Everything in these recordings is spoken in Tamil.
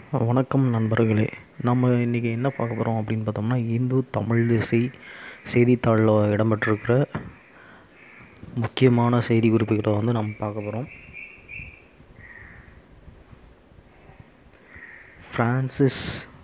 வணக்கம் நண்பர்களே நம்ம இன்றைக்கி என்ன பார்க்க போகிறோம் அப்படின்னு பார்த்தோம்னா இந்து தமிழ் திசை செய்தித்தாளில் இடம்பெற்றிருக்கிற முக்கியமான செய்தி குறிப்புகளை வந்து நம்ம பார்க்க போகிறோம் ஃப்ரான்சிஸ்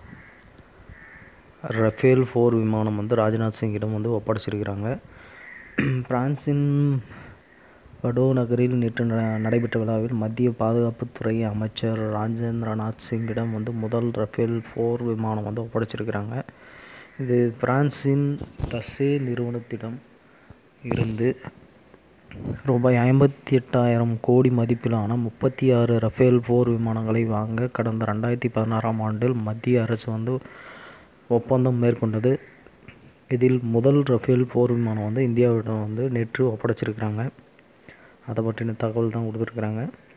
ரஃபேல் ஃபோர் விமானம் வந்து ராஜ்நாத் சிங்கிடம் வந்து ஒப்படைச்சிருக்கிறாங்க பிரான்சின் படோ நகரில் நேற்று ந நடைபெற்ற விழாவில் மத்திய பாதுகாப்புத்துறை அமைச்சர் ராஜேந்திரநாத் சிங்கிடம் வந்து முதல் ரஃபேல் போர் விமானம் வந்து ஒப்படைச்சிருக்கிறாங்க இது பிரான்சின் டஸ்ஸே நிறுவனத்திடம் இருந்து ரூபாய் ஐம்பத்தி எட்டாயிரம் கோடி மதிப்பிலான முப்பத்தி ஆறு ரஃபேல் போர் விமானங்களை வாங்க கடந்த ரெண்டாயிரத்தி பதினாறாம் ஆண்டில் மத்திய அரசு வந்து ஒப்பந்தம் மேற்கொண்டது இதில் முதல் ரஃபேல் போர் விமானம் வந்து இந்தியாவிடம் வந்து நேற்று ஒப்படைச்சிருக்கிறாங்க அதை பற்றின தகவல் தான் கொடுத்துருக்குறாங்க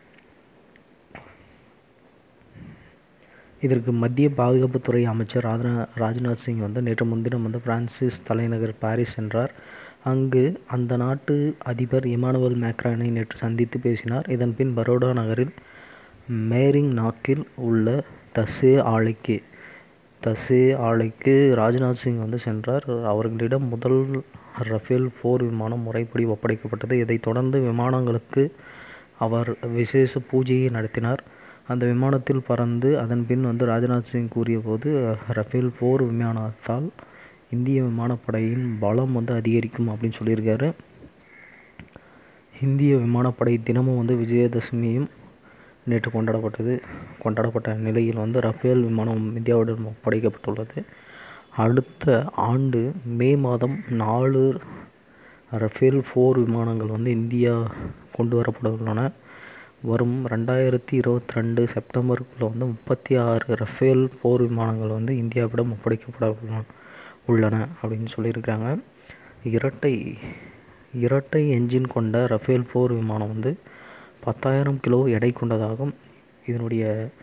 இதற்கு மத்திய பாதுகாப்புத்துறை அமைச்சர் ராஜ்நா ராஜ்நாத் சிங் வந்து நேற்று முன்தினம் வந்து பிரான்சிஸ் தலைநகர் பாரிஸ் சென்றார் அங்கு அந்த நாட்டு அதிபர் இமானுவல் மேக்ரானை நேற்று சந்தித்து பேசினார் இதன் பின் பரோடா நகரில் மேரிங் நாக்கில் உள்ள தசே ஆலைக்கு தசே ஆலைக்கு ராஜ்நாத் சிங் வந்து சென்றார் அவர்களிடம் முதல் ரஃபேல் போர் விமானம் முறைப்படி ஒப்படைக்கப்பட்டது இதைத் தொடர்ந்து விமானங்களுக்கு அவர் விசேஷ பூஜையை நடத்தினார் அந்த விமானத்தில் பறந்து அதன் பின் வந்து ராஜ்நாத் சிங் கூறியபோது ரஃபேல் போர் விமானத்தால் இந்திய விமானப்படையின் பலம் வந்து அதிகரிக்கும் அப்படின்னு சொல்லியிருக்காரு இந்திய விமானப்படை தினமும் வந்து விஜயதசமியும் நேற்று கொண்டாடப்பட்டது கொண்டாடப்பட்ட நிலையில் வந்து ரஃபேல் விமானம் இந்தியாவுடன் ஒப்படைக்கப்பட்டுள்ளது அடுத்த ஆண்டு மே மாதம் நாலு ரஃபேல் போர் விமானங்கள் வந்து இந்தியா கொண்டு வரப்பட உள்ளன வரும் ரெண்டாயிரத்தி இருபத்தி ரெண்டு செப்டம்பருக்குள்ளே வந்து முப்பத்தி ஆறு ரஃபேல் போர் விமானங்கள் வந்து இந்தியாவிடம் ஒப்படைக்கப்பட உள்ளன அப்படின்னு சொல்லியிருக்காங்க இரட்டை இரட்டை என்ஜின் கொண்ட ரஃபேல் போர் விமானம் வந்து பத்தாயிரம் கிலோ எடை கொண்டதாகும் இதனுடைய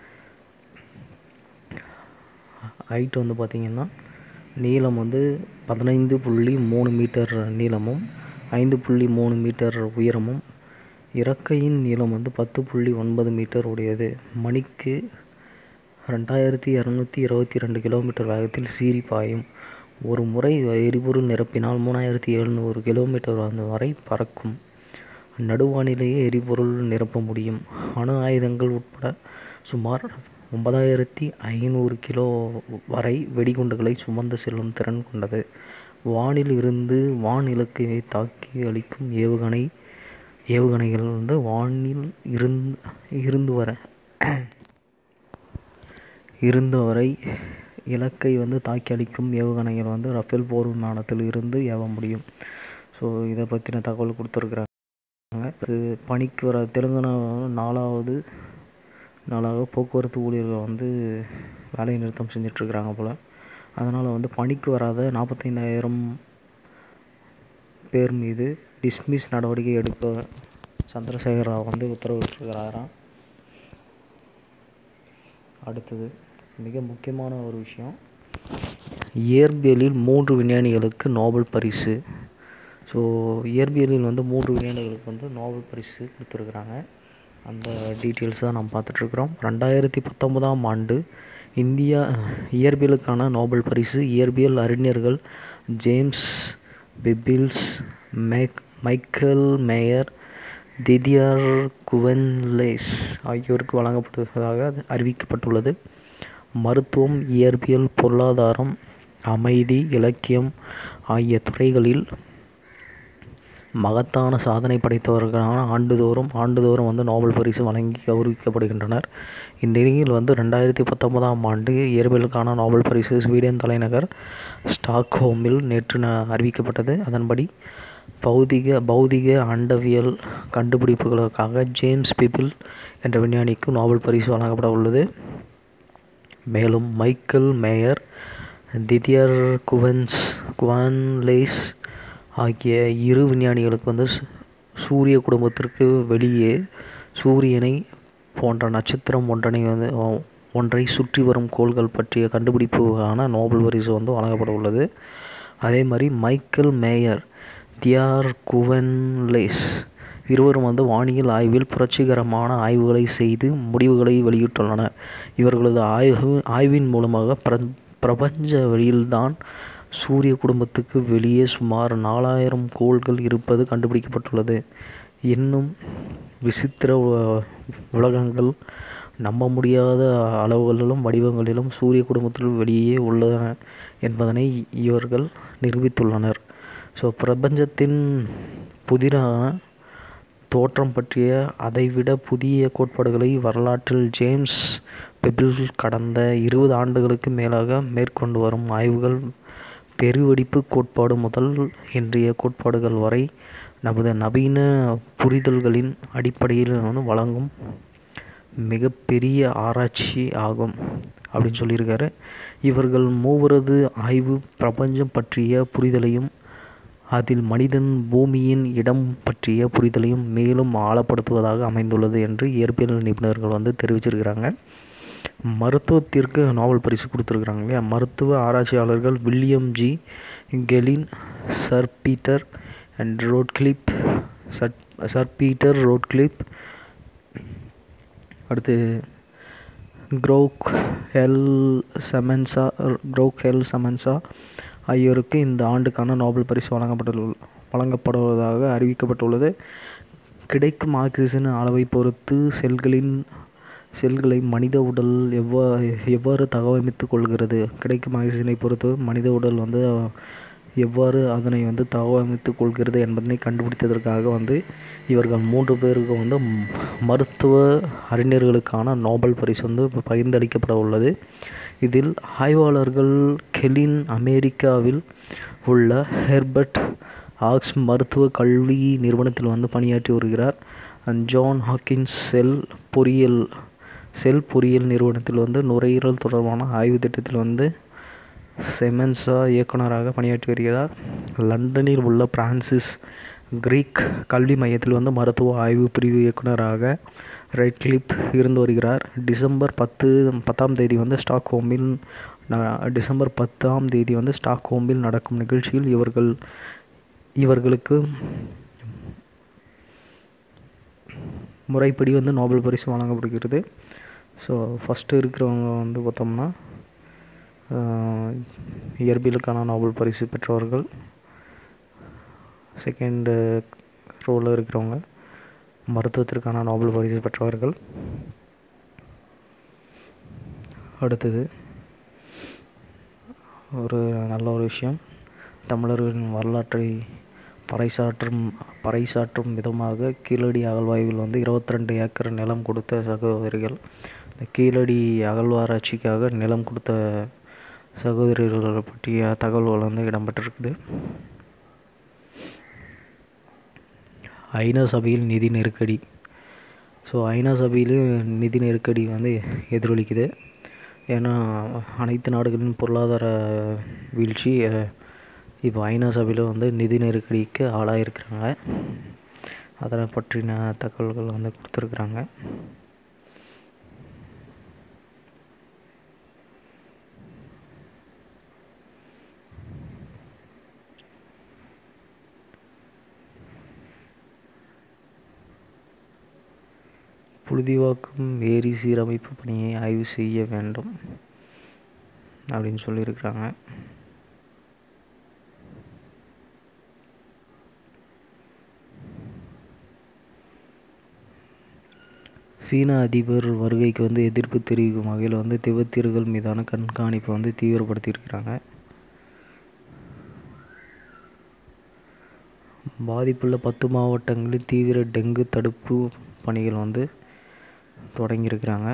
ஹைட் வந்து பார்த்திங்கன்னா நீளம் வந்து பதினைந்து புள்ளி மூணு மீட்டர் நீளமும் ஐந்து புள்ளி மூணு மீட்டர் உயரமும் இறக்கையின் நீளம் வந்து பத்து புள்ளி ஒன்பது மீட்டர் உடையது மணிக்கு ரெண்டாயிரத்தி இரநூத்தி இருபத்தி ரெண்டு கிலோமீட்டர் வேகத்தில் சீறி பாயும் ஒரு முறை எரிபொருள் நிரப்பினால் மூணாயிரத்தி எழுநூறு கிலோமீட்டர் வரை பறக்கும் நடுவானிலேயே எரிபொருள் நிரப்ப முடியும் அணு ஆயுதங்கள் உட்பட சுமார் ஒன்பதாயிரத்தி ஐநூறு கிலோ வரை வெடிகுண்டுகளை சுமந்து செல்லும் திறன் கொண்டது வானில் இருந்து வான் இலக்கையை தாக்கி அளிக்கும் ஏவுகணை ஏவுகணைகள் வந்து வானில் இருந்து இருந்து வர இருந்தவரை இலக்கை வந்து தாக்கி அளிக்கும் ஏவுகணைகள் வந்து ரஃபேல் போர் விமானத்தில் இருந்து ஏவ முடியும் ஸோ இதை பற்றின தகவல் கொடுத்துருக்குறாங்க இது பணிக்கு வர தெலுங்கானா நாலாவது நாளாக போக்குவரத்து ஊழியர்கள் வந்து வேலை நிறுத்தம் செஞ்சிட்ருக்குறாங்க போல் அதனால் வந்து பணிக்கு வராத நாற்பத்தைந்தாயிரம் பேர் மீது டிஸ்மிஸ் நடவடிக்கை எடுக்க சந்திரசேகர ராவ் வந்து உத்தரவிட்டிருக்கிறாராம் அடுத்தது மிக முக்கியமான ஒரு விஷயம் இயற்பியலில் மூன்று விஞ்ஞானிகளுக்கு நோபல் பரிசு ஸோ இயற்பியலில் வந்து மூன்று விஞ்ஞானிகளுக்கு வந்து நோபல் பரிசு கொடுத்துருக்குறாங்க அந்த டீட்டெயில்ஸ் தான் நம்ம பார்த்துட்ருக்குறோம் ரெண்டாயிரத்தி பத்தொன்பதாம் ஆண்டு இந்தியா இயற்பியலுக்கான நோபல் பரிசு இயற்பியல் அறிஞர்கள் ஜேம்ஸ் பிபில்ஸ் மேக் மைக்கேல் மேயர் திதியர் குவென்லேஸ் ஆகியோருக்கு வழங்கப்படுவதாக அறிவிக்கப்பட்டுள்ளது மருத்துவம் இயற்பியல் பொருளாதாரம் அமைதி இலக்கியம் ஆகிய துறைகளில் மகத்தான சாதனை படைத்தவர்களான ஆண்டுதோறும் ஆண்டுதோறும் வந்து நோபல் பரிசு வழங்கி கௌரவிக்கப்படுகின்றனர் இந்நிலையில் வந்து ரெண்டாயிரத்தி பத்தொன்பதாம் ஆண்டு இயற்பியலுக்கான நோபல் பரிசு ஸ்வீடன் தலைநகர் ஸ்டாக்ஹோமில் நேற்று அறிவிக்கப்பட்டது அதன்படி பௌதிக பௌதிக அண்டவியல் கண்டுபிடிப்புகளுக்காக ஜேம்ஸ் பிபில் என்ற விஞ்ஞானிக்கு நோபல் பரிசு வழங்கப்பட உள்ளது மேலும் மைக்கேல் மேயர் திதியர் குவன்ஸ் குவான்லேஸ் ஆகிய இரு விஞ்ஞானிகளுக்கு வந்து சூரிய குடும்பத்திற்கு வெளியே சூரியனை போன்ற நட்சத்திரம் ஒன்றனை வந்து ஒன்றை சுற்றி வரும் கோள்கள் பற்றிய கண்டுபிடிப்புக்கான நோபல் பரிசு வந்து வழங்கப்பட உள்ளது அதே மாதிரி மைக்கேல் மேயர் தியார் குவென்லேஸ் இருவரும் வந்து வானியல் ஆய்வில் புரட்சிகரமான ஆய்வுகளை செய்து முடிவுகளை வெளியிட்டுள்ளனர் இவர்களது ஆய்வு ஆய்வின் மூலமாக பிர பிரபஞ்ச வெளியில்தான் சூரிய குடும்பத்துக்கு வெளியே சுமார் நாலாயிரம் கோள்கள் இருப்பது கண்டுபிடிக்கப்பட்டுள்ளது இன்னும் விசித்திர உலகங்கள் நம்ப முடியாத அளவுகளிலும் வடிவங்களிலும் சூரிய குடும்பத்தில் வெளியே உள்ளன என்பதனை இவர்கள் நிரூபித்துள்ளனர் ஸோ பிரபஞ்சத்தின் புதிரான தோற்றம் பற்றிய அதைவிட புதிய கோட்பாடுகளை வரலாற்றில் ஜேம்ஸ் பெபிள் கடந்த இருபது ஆண்டுகளுக்கு மேலாக மேற்கொண்டு வரும் ஆய்வுகள் பெருவெடிப்பு கோட்பாடு முதல் இன்றைய கோட்பாடுகள் வரை நமது நவீன புரிதல்களின் அடிப்படையில் வந்து வழங்கும் மிகப்பெரிய ஆராய்ச்சி ஆகும் அப்படின்னு சொல்லியிருக்காரு இவர்கள் மூவரது ஆய்வு பிரபஞ்சம் பற்றிய புரிதலையும் அதில் மனிதன் பூமியின் இடம் பற்றிய புரிதலையும் மேலும் ஆழப்படுத்துவதாக அமைந்துள்ளது என்று இயற்பியல் நிபுணர்கள் வந்து தெரிவிச்சிருக்கிறாங்க மருத்துவத்திற்கு நோபல் பரிசு கொடுத்துருக்குறாங்க இல்லையா மருத்துவ ஆராய்ச்சியாளர்கள் William G Kaelin sir Peter and Ratcliffe sir sir Peter Ratcliffe அடுத்து க்ரோக் ஹெல் செமன்சா க்ரோக் ஹெல் செமன்சா ஆகியோருக்கு இந்த ஆண்டுக்கான நோபல் பரிசு வழங்கப்பட்டுள்ள வழங்கப்படுவதாக அறிவிக்கப்பட்டுள்ளது கிடைக்கும் ஆக்சிஜன் அளவை பொறுத்து செல்களின் செல்களை மனித உடல் எவ்வா எவ்வாறு தகவமைத்து கொள்கிறது கிடைக்கும் ஆக்சிஜனை பொறுத்து மனித உடல் வந்து எவ்வாறு அதனை வந்து தகவமைத்து கொள்கிறது என்பதனை கண்டுபிடித்ததற்காக வந்து இவர்கள் மூன்று பேருக்கு வந்து மருத்துவ அறிஞர்களுக்கான நோபல் பரிசு வந்து பகிர்ந்தளிக்கப்பட உள்ளது இதில் ஆய்வாளர்கள் கெலின் அமெரிக்காவில் உள்ள ஹெர்பர்ட் ஆக்ஸ் மருத்துவ கல்வி நிறுவனத்தில் வந்து பணியாற்றி வருகிறார் ஜான் ஹாக்கின்ஸ் செல் பொறியியல் செல் பொறியியல் நிறுவனத்தில் வந்து நுரையீரல் தொடர்பான ஆய்வு திட்டத்தில் வந்து செமன்சா இயக்குனராக பணியாற்றி வருகிறார் லண்டனில் உள்ள பிரான்சிஸ் கிரீக் கல்வி மையத்தில் வந்து மருத்துவ ஆய்வு பிரிவு இயக்குனராக ரெட்கிளிப் இருந்து வருகிறார் டிசம்பர் பத்து பத்தாம் தேதி வந்து ஸ்டாக்ஹோமில் டிசம்பர் பத்தாம் தேதி வந்து ஸ்டாக்ஹோமில் நடக்கும் நிகழ்ச்சியில் இவர்கள் இவர்களுக்கு முறைப்படி வந்து நோபல் பரிசு வழங்கப்படுகிறது ஸோ ஃபஸ்ட்டு இருக்கிறவங்க வந்து பார்த்தோம்னா இயற்பியலுக்கான நோபல் பரிசு பெற்றவர்கள் செகண்டு ரோவில் இருக்கிறவங்க மருத்துவத்திற்கான நோபல் பரிசு பெற்றவர்கள் அடுத்தது ஒரு நல்ல ஒரு விஷயம் தமிழர்களின் வரலாற்றை பறைசாற்றும் பறைசாற்றும் விதமாக கீழடி அகழ்வாய்வில் வந்து இருபத்தி ரெண்டு ஏக்கர் நிலம் கொடுத்த சகோதரிகள் இந்த கீழடி அகழ்வாராய்ச்சிக்காக நிலம் கொடுத்த சகோதரிகள் பற்றிய தகவல்கள் வந்து இடம்பெற்றிருக்குது ஐநா சபையில் நிதி நெருக்கடி ஸோ ஐநா சபையிலும் நிதி நெருக்கடி வந்து எதிரொலிக்குது ஏன்னா அனைத்து நாடுகளின் பொருளாதார வீழ்ச்சி இப்போ ஐநா சபையில் வந்து நிதி நெருக்கடிக்கு ஆளாயிருக்கிறாங்க அதனை பற்றின தகவல்கள் வந்து கொடுத்துருக்குறாங்க புழுதிவாக்கும் ஏரி சீரமைப்பு பணியை ஆய்வு செய்ய வேண்டும் அப்படின்னு சொல்லியிருக்கிறாங்க சீன அதிபர் வருகைக்கு வந்து எதிர்ப்பு தெரிவிக்கும் வகையில் வந்து திபெத்தியர்கள் மீதான கண்காணிப்பை வந்து தீவிரப்படுத்தியிருக்கிறாங்க பாதிப்புள்ள பத்து மாவட்டங்களில் தீவிர டெங்கு தடுப்பு பணிகள் வந்து தொடங்கியிருக்கிறாங்க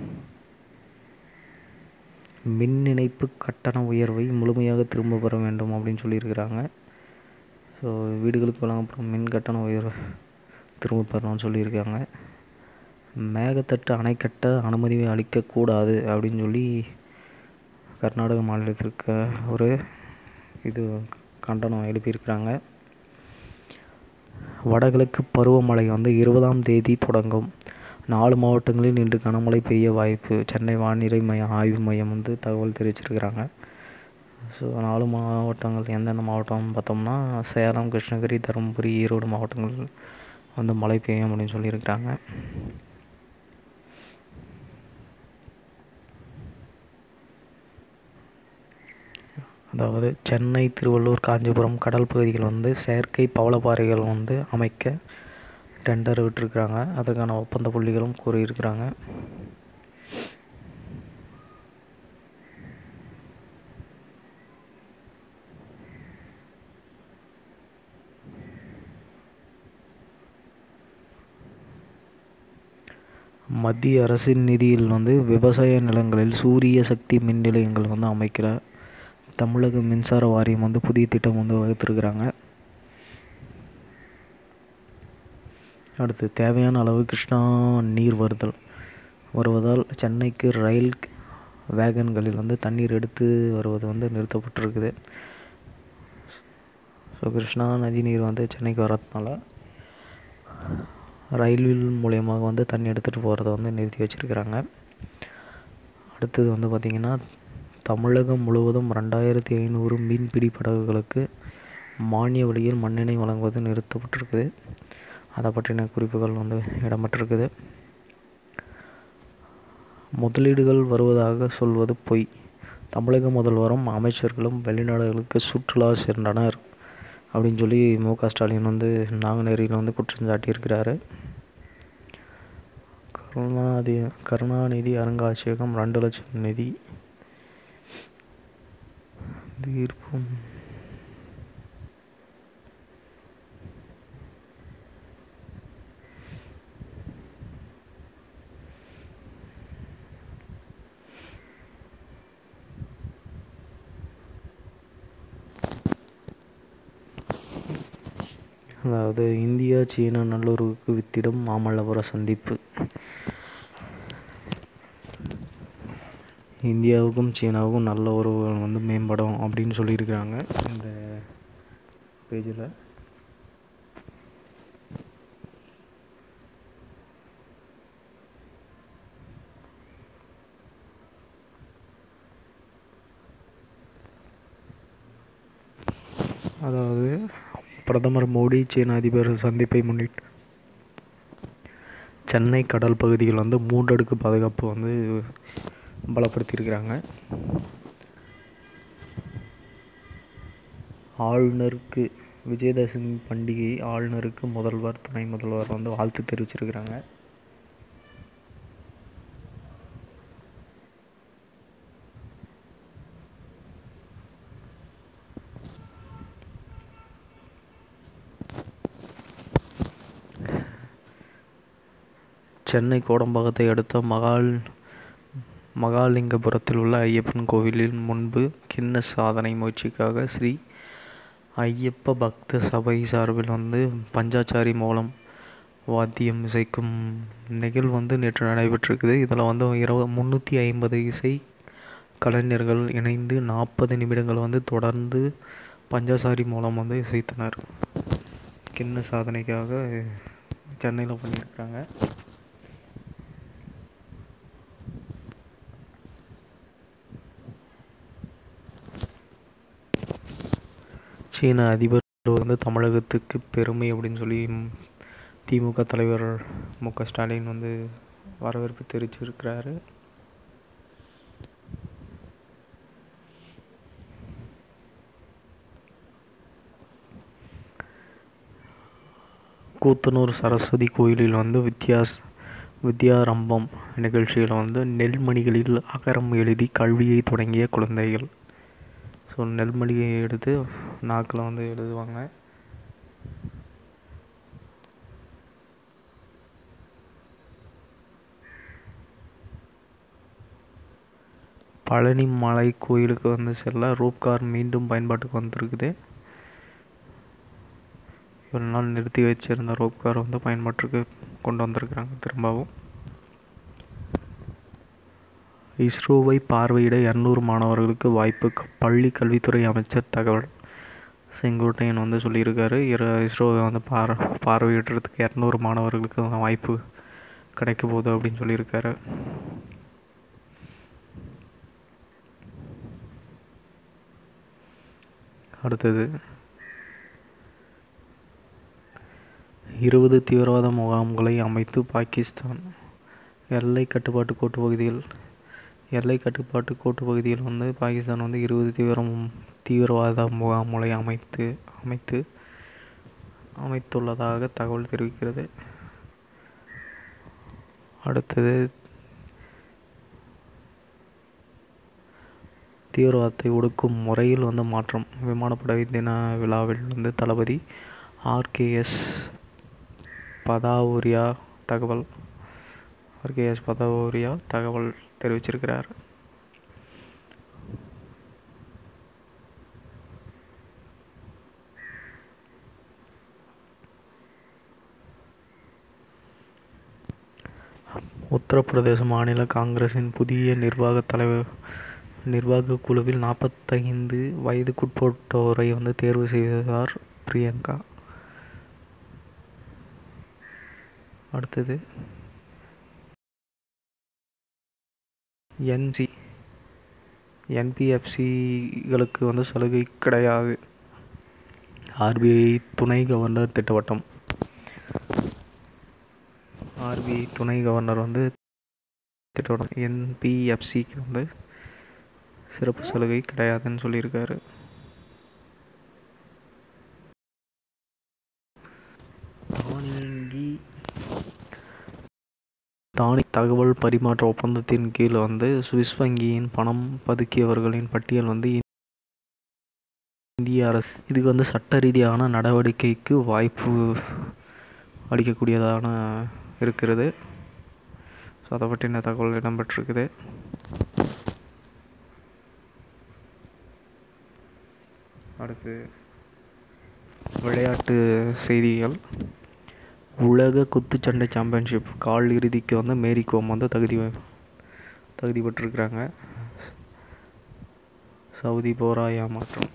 மின் இணைப்பு கட்டண உயர்வை முழுமையாக திரும்ப பெற வேண்டும் அப்படின்னு சொல்லியிருக்கிறாங்க ஸோ வீடுகளுக்கு வழங்கப்படும் மின் கட்டண உயர்வை திரும்ப பெறணும்னு சொல்லியிருக்காங்க மேகத்தட்டு அணை கட்ட அனுமதி அளிக்கக்கூடாது அப்படின்னு சொல்லி கர்நாடக மாநிலத்திற்கு ஒரு இது கண்டனம் எழுப்பியிருக்கிறாங்க வடகிழக்கு பருவமழை வந்து இருபதாம் தேதி தொடங்கும் நாலு மாவட்டங்களில் இன்று கனமழை பெய்ய வாய்ப்பு சென்னை வானிலை மையம் ஆய்வு மையம் வந்து தகவல் தெரிவிச்சிருக்கிறாங்க ஸோ நாலு மாவட்டங்கள் எந்தெந்த மாவட்டம்னு பார்த்தோம்னா சேலம் கிருஷ்ணகிரி தருமபுரி ஈரோடு மாவட்டங்கள் வந்து மழை பெய்யும் அப்படின்னு சொல்லியிருக்கிறாங்க அதாவது சென்னை திருவள்ளூர் காஞ்சிபுரம் கடல் பகுதிகள் வந்து செயற்கை பவளப்பாறைகள் வந்து அமைக்க டெண்டர் விட்டுருக்குறாங்க அதுக்கான ஒப்பந்த புள்ளிகளும் கூறியிருக்கிறாங்க மத்திய அரசின் நிதியில் வந்து விவசாய நிலங்களில் சூரிய சக்தி மின் நிலையங்கள் வந்து அமைக்கிற தமிழக மின்சார வாரியம் வந்து புதிய திட்டம் வந்து வகுத்துருக்குறாங்க அடுத்து தேவையான அளவு கிருஷ்ணா நீர் வருதல் வருவதால் சென்னைக்கு ரயில் வேகன்களில் வந்து தண்ணீர் எடுத்து வருவது வந்து நிறுத்தப்பட்டிருக்குது ஸோ கிருஷ்ணா நதி நீர் வந்து சென்னைக்கு வரதுனால ரயில் மூலியமாக வந்து தண்ணி எடுத்துகிட்டு போகிறத வந்து நிறுத்தி வச்சுருக்கிறாங்க அடுத்தது வந்து பார்த்திங்கன்னா தமிழகம் முழுவதும் ரெண்டாயிரத்தி ஐநூறு மீன்பிடி படகுகளுக்கு மானிய விலையில் மண்ணெண்ணெய் வழங்குவது நிறுத்தப்பட்டிருக்குது அதை பற்றின குறிப்புகள் வந்து இடம்பெற்றிருக்குது முதலீடுகள் வருவதாக சொல்வது பொய் தமிழக முதல்வரும் அமைச்சர்களும் வெளிநாடுகளுக்கு சுற்றுலா சென்றனர் அப்படின்னு சொல்லி மு க ஸ்டாலின் வந்து நாங்குநேரியில் வந்து குற்றம் சாட்டியிருக்கிறாரு கருணாநிதி கருணாநிதி அருங்காட்சியகம் ரெண்டு லட்சம் நிதி தீர்ப்பும் அதாவது இந்தியா சீனா நல்லுறவுக்கு வித்திடும் மாமல்லபுர சந்திப்பு இந்தியாவுக்கும் சீனாவுக்கும் நல்ல உறவுகள் வந்து மேம்படும் அப்படின்னு சொல்லியிருக்கிறாங்க இந்த பேஜில் அதாவது பிரதமர் மோடி சீன அதிபர் சந்திப்பை முன்னிட்டு சென்னை கடல் பகுதியில் வந்து மூன்றடுக்கு பாதுகாப்பு வந்து பலப்படுத்தியிருக்கிறாங்க ஆளுநருக்கு விஜயதசமி பண்டிகை ஆளுநருக்கு முதல்வர் துணை முதல்வர் வந்து வாழ்த்து தெரிவிச்சிருக்கிறாங்க சென்னை கோடம்பாக்கத்தை அடுத்த மகால் மகாலிங்கபுரத்தில் உள்ள ஐயப்பன் கோவிலில் முன்பு கின்னஸ் சாதனை முயற்சிக்காக ஸ்ரீ ஐயப்ப பக்த சபை சார்பில் வந்து பஞ்சாச்சாரி மூலம் வாத்தியம் இசைக்கும் நிகழ்வு வந்து நேற்று நடைபெற்றிருக்குது இதில் வந்து இருபது முந்நூற்றி ஐம்பது இசை கலைஞர்கள் இணைந்து நாற்பது நிமிடங்கள் வந்து தொடர்ந்து பஞ்சாசாரி மூலம் வந்து இசைத்தனர் கின்ன சாதனைக்காக சென்னையில் பண்ணியிருக்காங்க சீன அதிபர் வந்து தமிழகத்துக்கு பெருமை அப்படின்னு சொல்லி திமுக தலைவர் மு க ஸ்டாலின் வந்து வரவேற்பு தெரிவிச்சிருக்கிறாரு கூத்தனூர் சரஸ்வதி கோயிலில் வந்து வித்யாஸ் வித்யாரம்பம் நிகழ்ச்சியில் வந்து நெல்மணிகளில் அகரம் எழுதி கல்வியை தொடங்கிய குழந்தைகள் ஸோ நெல்மணியை எடுத்து நாக்கில் வந்து எழுதுவாங்க பழனி மலை கோயிலுக்கு வந்து செல்ல ரூப் கார் மீண்டும் பயன்பாட்டுக்கு வந்திருக்குது இவ்வளோ நாள் நிறுத்தி வச்சிருந்த ரோப் கார் வந்து பயன்பாட்டுக்கு கொண்டு வந்திருக்கிறாங்க திரும்பவும் இஸ்ரோவை பார்வையிட இரநூறு மாணவர்களுக்கு வாய்ப்பு பள்ளி கல்வித்துறை அமைச்சர் தகவல் செங்கோட்டையன் வந்து சொல்லியிருக்காரு இர இஸ்ரோவை வந்து பார் பார்வையிடுறதுக்கு இரநூறு மாணவர்களுக்கு வாய்ப்பு கிடைக்க போகுது அப்படின்னு சொல்லியிருக்காரு அடுத்தது இருபது தீவிரவாத முகாம்களை அமைத்து பாகிஸ்தான் எல்லை கட்டுப்பாட்டு கோட்டு பகுதியில் எல்லை கட்டுப்பாட்டு கோட்டு பகுதியில் வந்து பாகிஸ்தான் வந்து இருபது தீவிரம் தீவிரவாத முகாம்களை அமைத்து அமைத்து அமைத்துள்ளதாக தகவல் தெரிவிக்கிறது அடுத்தது தீவிரவாதத்தை ஒடுக்கும் முறையில் வந்து மாற்றம் விமானப்படை தின விழாவில் வந்து தளபதி ஆர்கேஎஸ் பதாவூரியா தகவல் ஆர்கேஎஸ் பதாவூரியா தகவல் தெரிவிச்சிருக்கிறார் உத்தரப்பிரதேச மாநில காங்கிரசின் புதிய நிர்வாக தலைவர் நிர்வாக குழுவில் நாற்பத்தைந்து வயதுக்குட்பட்டோரை வந்து தேர்வு செய்தார் பிரியங்கா அடுத்தது என்சி என்பிஎஃப்சிகளுக்கு வந்து சலுகை கிடையாது ஆர்பிஐ துணை கவர்னர் திட்டவட்டம் ஆர்பிஐ துணை கவர்னர் வந்து திட்டவட்டம் என்பிஎஃப்சிக்கு வந்து சிறப்பு சலுகை கிடையாதுன்னு சொல்லியிருக்காரு தானியங்கி தானி தகவல் பரிமாற்ற ஒப்பந்தத்தின் கீழ் வந்து சுவிஸ் வங்கியின் பணம் பதுக்கியவர்களின் பட்டியல் வந்து இந்திய அரசு இதுக்கு வந்து சட்ட ரீதியான நடவடிக்கைக்கு வாய்ப்பு அளிக்கக்கூடியதான இருக்கிறது ஸோ அதை பற்றின தகவல் இடம்பெற்றிருக்குது அடுத்து விளையாட்டு செய்திகள் உலக குத்துச்சண்டை சாம்பியன்ஷிப் கால் இறுதிக்கு வந்து மேரி கோம் வந்து தகுதி தகுதி பெற்றிருக்கிறாங்க சவுதி போரா ஏமாற்றம்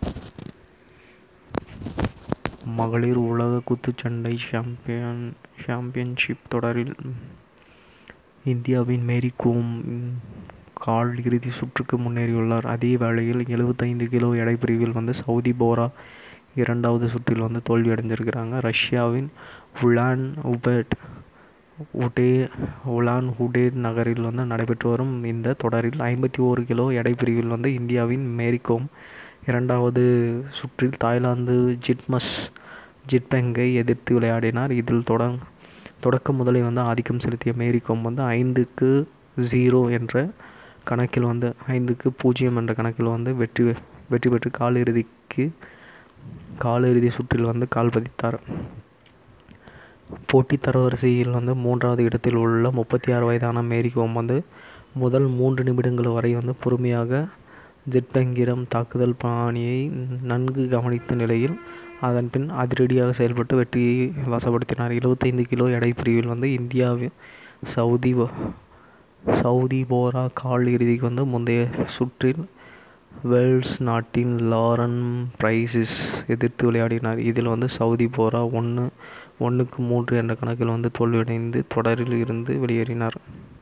மகளிர் உலக குத்துச்சண்டை சாம்பியன் சாம்பியன்ஷிப் தொடரில் இந்தியாவின் மேரி கோம் கால் இறுதி சுற்றுக்கு முன்னேறியுள்ளார் அதே வேளையில் எழுபத்தைந்து கிலோ எடை பிரிவில் வந்து சவுதி போரா இரண்டாவது சுற்றில் வந்து தோல்வி அடைஞ்சிருக்கிறாங்க ரஷ்யாவின் உலான் உபெட் உடே உலான் உடே நகரில் வந்து நடைபெற்று வரும் இந்த தொடரில் ஐம்பத்தி ஓரு கிலோ எடை பிரிவில் வந்து இந்தியாவின் மேரிகோம் இரண்டாவது சுற்றில் தாய்லாந்து ஜிட்மஸ் ஜிட்பெங்கை எதிர்த்து விளையாடினார் இதில் தொடங் தொடக்க முதலை வந்து ஆதிக்கம் செலுத்திய மேரிகோம் வந்து ஐந்துக்கு ஜீரோ என்ற கணக்கில் வந்து ஐந்துக்கு பூஜ்ஜியம் என்ற கணக்கில் வந்து வெற்றி வெற்றி பெற்று காலிறுதிக்கு காலிறுதி சுற்றில் வந்து கால் பதித்தார் போட்டி தரவரிசையில் வந்து மூன்றாவது இடத்தில் உள்ள முப்பத்தி ஆறு வயதான மேரிகோம் வந்து முதல் மூன்று நிமிடங்கள் வரை வந்து பொறுமையாக ஜெட்பெங்கிடம் தாக்குதல் பாணியை நன்கு கவனித்த நிலையில் அதன் பின் அதிரடியாக செயல்பட்டு வெற்றியை வசப்படுத்தினார் எழுபத்தைந்து கிலோ எடை பிரிவில் வந்து இந்தியாவில் சவுதி சவுதி போரா கால் இறுதிக்கு வந்து முந்தைய சுற்றில் வேல்ஸ் நாட்டின் லாரன் பிரைசிஸ் எதிர்த்து விளையாடினார் இதில் வந்து சவுதி போரா ஒன்று ஒன்றுக்கு மூன்று என்ற கணக்கில் வந்து தோல்வியடைந்து தொடரில் இருந்து வெளியேறினார்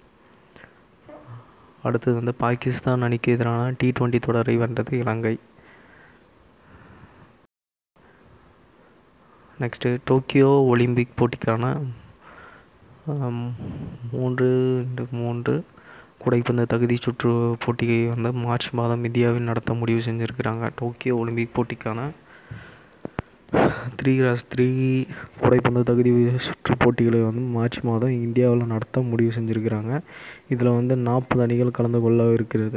அடுத்தது வந்து பாகிஸ்தான் அணிக்கு எதிரான டி டுவெண்ட்டி தொடரை வென்றது இலங்கை நெக்ஸ்ட்டு டோக்கியோ ஒலிம்பிக் போட்டிக்கான மூன்று இன்டு மூன்று கூடைப்பந்து தகுதி சுற்று போட்டியை வந்து மார்ச் மாதம் இந்தியாவில் நடத்த முடிவு செஞ்சுருக்கிறாங்க டோக்கியோ ஒலிம்பிக் போட்டிக்கான த்ரீ கிராஸ் த்ரீ கூடைப்பந்து தகுதி சுற்று போட்டிகளை வந்து மார்ச் மாதம் இந்தியாவில் நடத்த முடிவு செஞ்சுருக்கிறாங்க இதில் வந்து நாற்பது அணிகள் கலந்து கொள்ள இருக்கிறது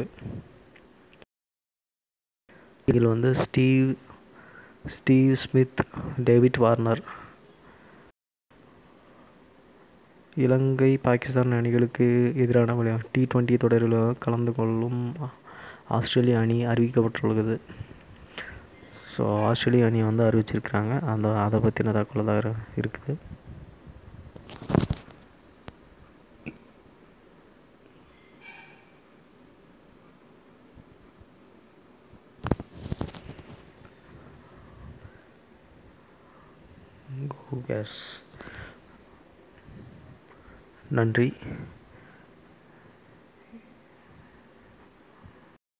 இதில் வந்து Steve Steve Smith David Warner இலங்கை பாகிஸ்தான் அணிகளுக்கு எதிரான விளையா டி டுவெண்ட்டி தொடரில் கலந்து கொள்ளும் ஆஸ்திரேலிய அணி அறிவிக்கப்பட்டுள்ளது ஸோ ஆஸ்திரேலிய அணி வந்து அறிவிச்சிருக்கிறாங்க அந்த அதை பற்றின தகவல் தான் இருக்குது கேஸ் நன்றி